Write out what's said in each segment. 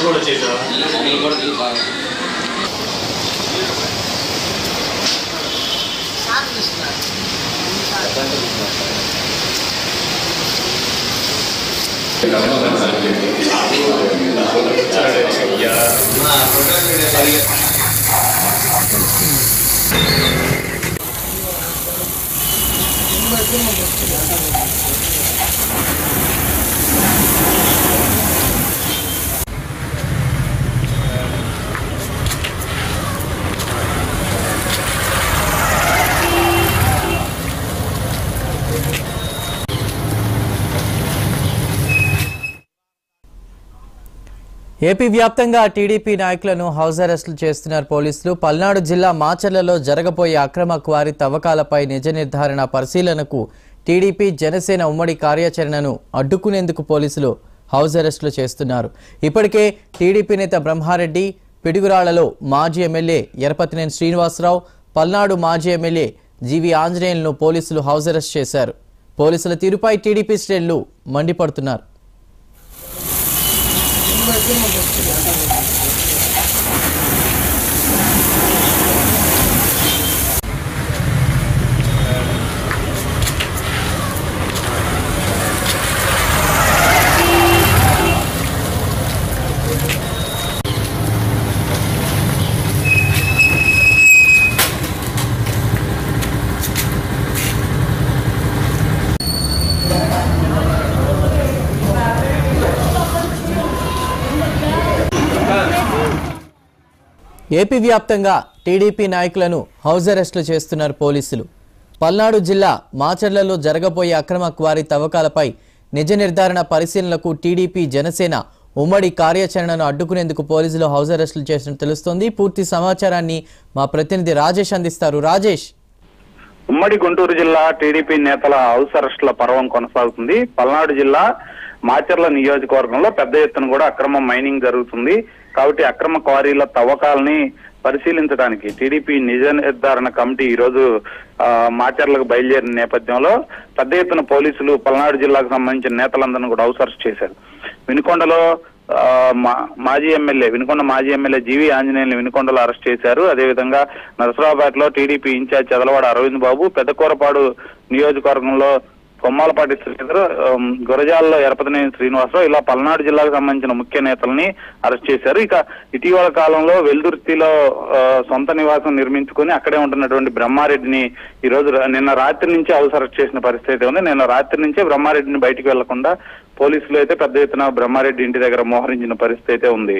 నువ్వు కూడా చేసావా నేను కూడా తెలుసా ఏపీ వ్యాప్తంగా టీడీపీ నాయకులను హౌస్ అరెస్టులు చేస్తున్నారు పోలీసులు పల్నాడు జిల్లా మాచర్లలో జరగబోయే అక్రమ క్వారీ తవ్వకాలపై నిజ నిర్ధారణ పరిశీలనకు టీడీపీ జనసేన ఉమ్మడి కార్యాచరణను అడ్డుకునేందుకు పోలీసులు హౌస్ అరెస్టులు చేస్తున్నారు ఇప్పటికే టీడీపీ నేత బ్రహ్మారెడ్డి పిడుగురాళ్లలో మాజీ ఎమ్మెల్యే ఎరపతినేని శ్రీనివాసరావు పల్నాడు మాజీ ఎమ్మెల్యే జీవి ఆంజనేయులను పోలీసులు హౌస్ అరెస్ట్ చేశారు పోలీసుల తీరుపై టీడీపీ శ్రేణులు మండిపడుతున్నారు ఏపీ వ్యాప్తంగా టీడీపీ నాయకులను హౌస్ అరెస్టులు చేస్తున్నారు పోలీసులు పల్నాడు జిల్లా మాచర్లలో జరగబోయే అక్రమ క్వారీ తవ్వకాలపై నిజ నిర్ధారణ పరిశీలనలకు టీడీపీ జనసేన ఉమ్మడి కార్యాచరణను అడ్డుకునేందుకు పోలీసులు హౌస్ అరెస్టులు చేసినట్టు తెలుస్తోంది పూర్తి సమాచారాన్ని మా ప్రతినిధి రాజేష్ అందిస్తారు రాజేష్ ఉమ్మడి గుంటూరు జిల్లా టీడీపీ నేతల హౌస్ అరెస్టుల పర్వం కొనసాగుతుంది పల్నాడు జిల్లా మాచర్ల నియోజకవర్గంలో పెద్ద ఎత్తున కూడా అక్రమ మైనింగ్ జరుగుతుంది కాబట్టి అక్రమ క్వారీల తవ్వకాలని పరిశీలించడానికి టీడీపీ నిజ నిర్ధారణ కమిటీ ఈ రోజు ఆ, మాచర్లకు బయలుదేరిన నేపథ్యంలో పెద్ద ఎత్తున పోలీసులు పల్నాడు జిల్లాకు సంబంధించిన నేతలందరినీ కూడా హౌస్ అరెస్ట్ చేశారు వినుకొండలో ఆ, మా- మాజీ ఎమ్మెల్యే వినుకొండ మాజీ ఎమ్మెల్యే జీవి ఆంజనేయులు వినుకొండలో అరెస్ట్ చేశారు అదేవిధంగా నరసరావుపేటలో టీడీపీ ఇన్ఛార్జ్ చదలవాడ అరవింద్ బాబు పెద్దకూరపాడు నియోజకవర్గంలో కొమ్మాలపాటి శ్రీధర్ ఆమ్, గురజాలలో ఎరపతినేని శ్రీనివాసరావు ఇలా పల్నాడు జిల్లాకు సంబంధించిన ముఖ్య నేతల్ని అరెస్ట్ చేశారు ఇక ఇటీవల కాలంలో వెల్దుర్తిలో ఆ, సొంత నివాసం నిర్మించుకొని అక్కడే ఉంటున్నటువంటి బ్రహ్మారెడ్డిని ఈ రోజు రా- నిన్న రాత్రి నుంచి హౌస్ అరెస్ట్ చేసిన పరిస్థితి ఉంది నిన్న రాత్రి నుంచే బ్రహ్మారెడ్డిని బయటికి వెళ్లకుండా పోలీసులు అయితే పెద్ద ఎత్తున బ్రహ్మారెడ్డి ఇంటి దగ్గర మోహరించిన పరిస్థితి అయితే ఉంది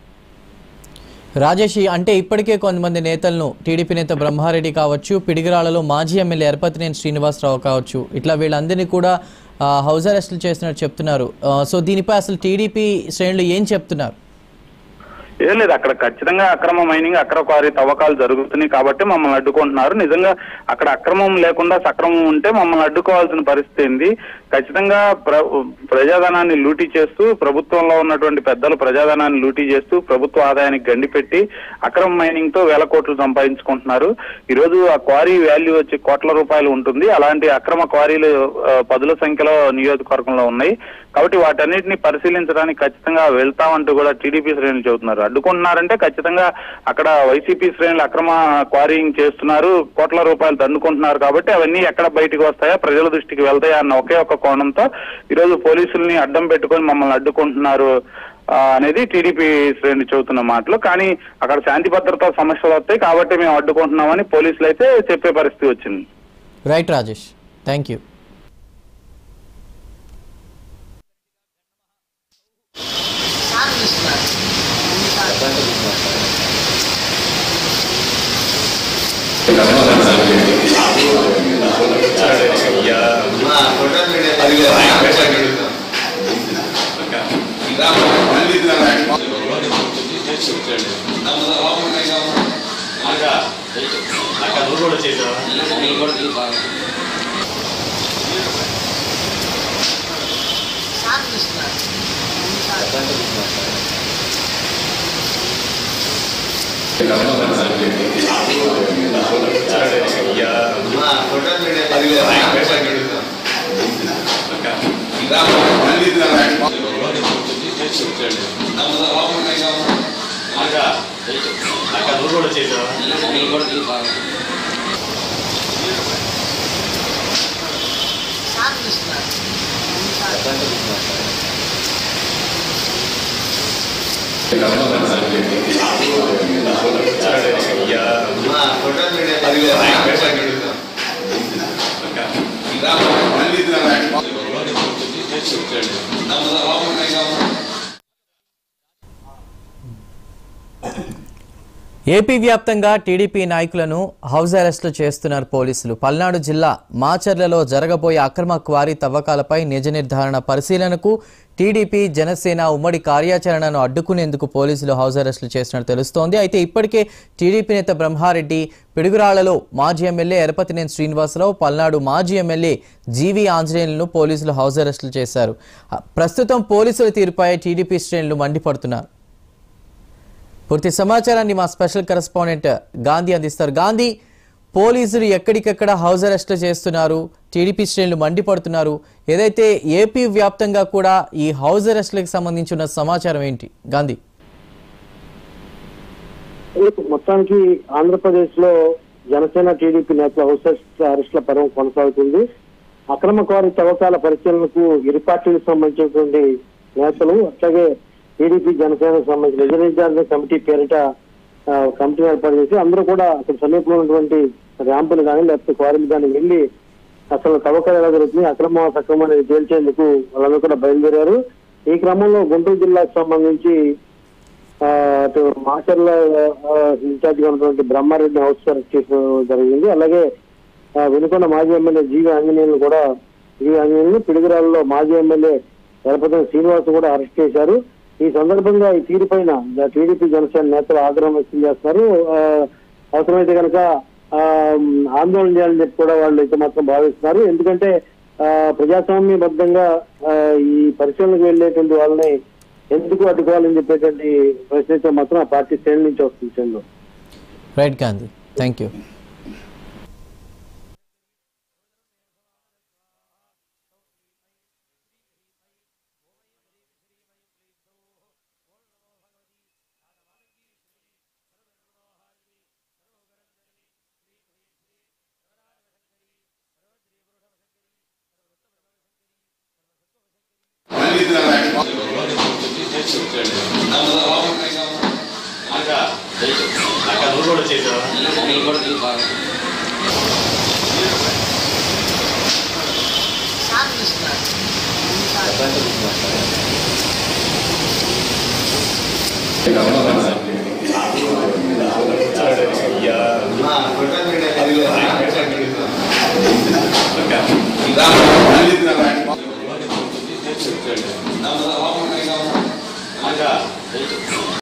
రాజేష్ ఈ- అంటే ఇప్పటికే కొంతమంది నేతలను టీడీపీ నేత బ్రహ్మారెడ్డి కావచ్చు పిడిగిరాళ్లలో మాజీ ఎమ్మెల్యే ఎరపతినేని శ్రీనివాసరావు కావచ్చు ఇట్లా వీళ్ళందరినీ కూడా ఆ, హౌస్ అరెస్టులు చేస్తున్నట్టు చెప్తున్నారు ఆ, సో దీనిపై అసలు టీడీపీ శ్రేణులు ఏం చెప్తున్నారు ఏం లేదు అక్కడ ఖచ్చితంగా అక్రమ మైనింగ్ అక్రమ క్వారీ తవ్వకాలు జరుగుతున్నాయి కాబట్టి మమ్మల్ని అడ్డుకుంటున్నారు నిజంగా అక్కడ అక్రమం లేకుండా సక్రమం ఉంటే మమ్మల్ని అడ్డుకోవాల్సిన పరిస్థితి ఏంది ఖచ్చితంగా ప్ర ప్రజాధనాన్ని లూటీ చేస్తూ ప్రభుత్వంలో ఉన్నటువంటి పెద్దలు ప్రజాధనాన్ని లూటీ చేస్తూ ప్రభుత్వ ఆదాయానికి గండి పెట్టి అక్రమ మైనింగ్ తో వేల కోట్లు సంపాదించుకుంటున్నారు ఈ రోజు ఆ క్వారీ వాల్యూ వచ్చి కోట్ల రూపాయలు ఉంటుంది అలాంటి అక్రమ క్వారీలు ఆ, పదుల సంఖ్యలో నియోజకవర్గంలో ఉన్నాయి కాబట్టి వాటన్నిటిని పరిశీలించడానికి ఖచ్చితంగా వెళ్తామంటూ కూడా టీడీపీ శ్రేణులు చెబుతున్నారు అడ్డుకుంటున్నారంటే ఖచ్చితంగా అక్కడ వైసీపీ శ్రేణులు అక్రమ క్వారీయింగ్ చేస్తున్నారు కోట్ల రూపాయలు దండుకుంటున్నారు కాబట్టి అవన్నీ ఎక్కడ బయటకు వస్తాయా ప్రజల దృష్టికి వెళ్తాయా అన్న ఒకే ఒక కోణంతో ఈరోజు పోలీసుల్ని అడ్డం పెట్టుకొని మమ్మల్ని అడ్డుకుంటున్నారు ఆ, అనేది టీడీపీ శ్రేణి చెబుతున్న మాటలు కానీ అక్కడ శాంతి భద్రతా సమస్యలు వస్తాయి కాబట్టి మేము అడ్డుకుంటున్నామని పోలీసులు అయితే చెప్పే పరిస్థితి వచ్చింది రైట్ రాజేష్ థ్యాంక్ యూ అక్క నువ్వు కూడా చేసావా నేను కూడా తెలుసా అక్క అక్కడ నువ్వు కూడా చేసావా నేను కూడా తెలుసా ఏపీ వ్యాప్తంగా టీడీపీ నాయకులను హౌస్ అరెస్టులు చేస్తున్నారు పోలీసులు పల్నాడు జిల్లా మాచర్లలో జరగబోయే అక్రమ క్వారీ తవ్వకాలపై నిజ నిర్ధారణ పరిశీలనకు టీడీపీ జనసేన ఉమ్మడి కార్యాచరణను అడ్డుకునేందుకు పోలీసులు హౌస్ అరెస్టులు చేస్తున్నట్టు తెలుస్తోంది అయితే ఇప్పటికే టీడీపీ నేత బ్రహ్మారెడ్డి పిడుగురాళ్లలో మాజీ ఎమ్మెల్యే ఎరపతినేని శ్రీనివాసరావు పల్నాడు మాజీ ఎమ్మెల్యే జీవీ ఆంజనేయులను పోలీసులు హౌస్ అరెస్టులు చేశారు ప్రస్తుతం పోలీసుల తీరుపై టీడీపీ శ్రేణులు మండిపడుతున్నారు పూర్తి సమాచారాన్ని మా స్పెషల్ కరెస్పాండెంట్ గాంధీ అందిస్తారు గాంధీ పోలీసులు ఎక్కడికెక్కడ హౌస్ అరెస్ట్ చేస్తున్నారు టీడీపీ శ్రేణులు మండిపడుతున్నారు ఏదైతే ఏపీ వ్యాప్తంగా కూడా ఈ హౌస్ అరెస్టులకు సంబంధించిన సమాచారం ఏంటి గాంధీ మొత్తానికి ఆంధ్రప్రదేశ్ లో జనసేన టీడీపీ నేతల హౌస్ అరెస్ట్ అరెస్టుల పర్వం కొనసాగుతుంది అక్రమ కారు తవ్వకాల పరిశీలనకు ఇరు పార్టీలకు సంబంధించినటువంటి నేతలు అట్లాగే టీడీపీ జనసేనకు సంబంధించిన రిజర్వేషన్ కమిటీ పేరిట ఆ, కమిటీ ఏర్పాటు చేసి అందరూ కూడా అక్కడ సమీపంలో ఉన్నటువంటి ర్యాంపులు కానీ లేకపోతే క్వారీలు కానీ వెళ్ళి అసలు తవ్వకాలు ఎలా జరుగుతుంది అక్రమ సక్రమం అనేది తేల్చేందుకు వాళ్ళందరూ కూడా బయలుదేరారు ఈ క్రమంలో గుంటూరు జిల్లాకు సంబంధించి ఆ, అటు మాచర్ల ఆ, ఇన్ఛార్జ్ గా ఉన్నటువంటి బ్రహ్మారెడ్డి హౌస్ అరెస్ట్ చేయడం జరిగింది అలాగే ఆ, వినుకొండ మాజీ ఎమ్మెల్యే జీవి ఆంజనేయులు కూడా జీవి ఆంజనేయులు పిడుగురాలలో మాజీ ఎమ్మెల్యే ఎరపతి శ్రీనివాస్ కూడా అరెస్ట్ చేశారు ఈ సందర్భంగా ఈ తీరు పైన టీడీపీ జనసేన నేతలు ఆగ్రహం వ్యక్తం చేస్తున్నారు ఆ, అవసరమైతే కనుక ఆ, ఆందోళన చేయాలని చెప్పి కూడా వాళ్ళు అయితే మాత్రం భావిస్తున్నారు ఎందుకంటే ఆ, ప్రజాస్వామ్యబద్ధంగా ఆ, ఈ పరిశీలనకు వెళ్ళేటువంటి వాళ్ళని ఎందుకు అడ్డుకోవాలని చెప్పేటువంటి ప్రశ్న అయితే మాత్రం ఆ పార్టీ శ్రేణి నుంచి వస్తుంది Chandru right Gandhi thank you అక్కడ నువ్వు కూడా చేసావా నేను కూడా తెలుసా